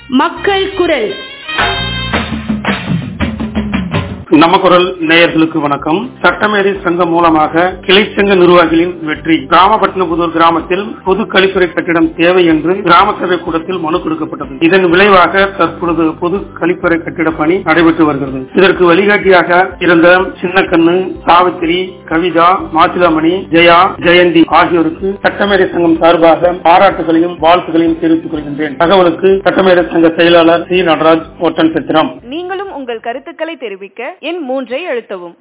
மக்கள் குரல் நம்ம குரல் நேயர்களுக்கு வணக்கம் சட்டமேதை சங்கம் மூலமாக கிளை சங்க நிர்வாகிகளின் வெற்றி ராமபட்டினபுதூர் கிராமத்தில் பொது கழிப்பறை கட்டிடம் தேவை என்று கிராம சபை கூட்டத்தில் மனு கொடுக்கப்பட்டது இதன் விளைவாக தற்பொழுது பொது கழிப்பறை கட்டிட பணி நடைபெற்று வருகிறது இதற்கு வழிகாட்டியாக இருந்த சின்னக்கண்ணு சாவித்திரி கவிதா மாசிலாமணி ஜெயா ஜெயந்தி ஆகியோருக்கு சட்டமேதை சங்கம் சார்பாக பாராட்டுகளையும் வாழ்த்துகளையும் தெரிவித்துக் கொள்கின்றேன் தகவலுக்கு சட்டமேதை சங்க செயலாளர் சி நடராஜ் ஓட்டன் சத்திரம் நீங்களும் உங்கள் கருத்துக்களை தெரிவிக்க எண் மூன்றை அழுத்தவும்